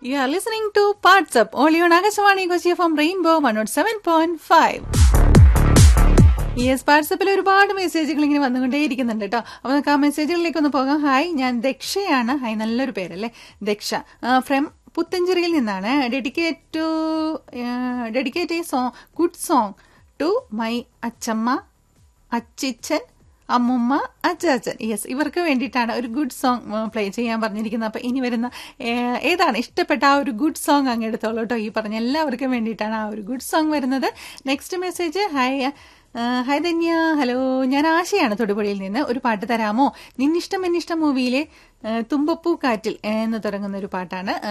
You are listening to Parts Up, only on Akashwani Kochi from Rainbow 107.5. Yes വാട്സപ്പിൽ ഒരുപാട് മെസ്സേജുകൾ ഇങ്ങനെ വന്നുകൊണ്ടേയിരിക്കുന്നുണ്ട് കേട്ടോ അപ്പോൾ നമുക്ക് ആ മെസ്സേജുകളിലേക്ക് ഒന്ന് പോകാം ഹായ് ഞാൻ ദക്ഷയാണ് ഹായ് നല്ലൊരു പേരല്ലേ ദക്ഷ ഫ്രം പുത്തഞ്ചേരിയിൽ നിന്നാണ് dedicate to dedicate a song good song to my അച്ചമ്മ അച്ചിച്ചൻ അമ്മുമ്മ അച്ചാച്ചൻ യെസ് ഇവർക്ക് വേണ്ടിയിട്ടാണ് ഒരു ഗുഡ് സോങ് പ്ലേ ചെയ്യാൻ പറഞ്ഞിരിക്കുന്നത് അപ്പോൾ ഇനി വരുന്ന ഏഹ്, ഏതാണ് ഇഷ്ടപ്പെട്ട ആ ഒരു ഗുഡ് സോങ് അങ്ങ് എടുത്തോളൂ കേട്ടോ ഈ പറഞ്ഞ എല്ലാവർക്കും വേണ്ടിയിട്ടാണ് ആ ഒരു ഗുഡ് സോങ് വരുന്നത് next message hi hi Dhanya hello ഞാൻ ആശയാണ് തൊടുപുഴയിൽ നിന്ന് ഒരു പാട്ട് തരാമോ നിന്നിഷ്ടം എന്നിഷ്ടം മൂവിയിലെ തുമ്പപ്പൂ കാറ്റിൽ എന്ന് തുടങ്ങുന്ന ഒരു പാട്ടാണ്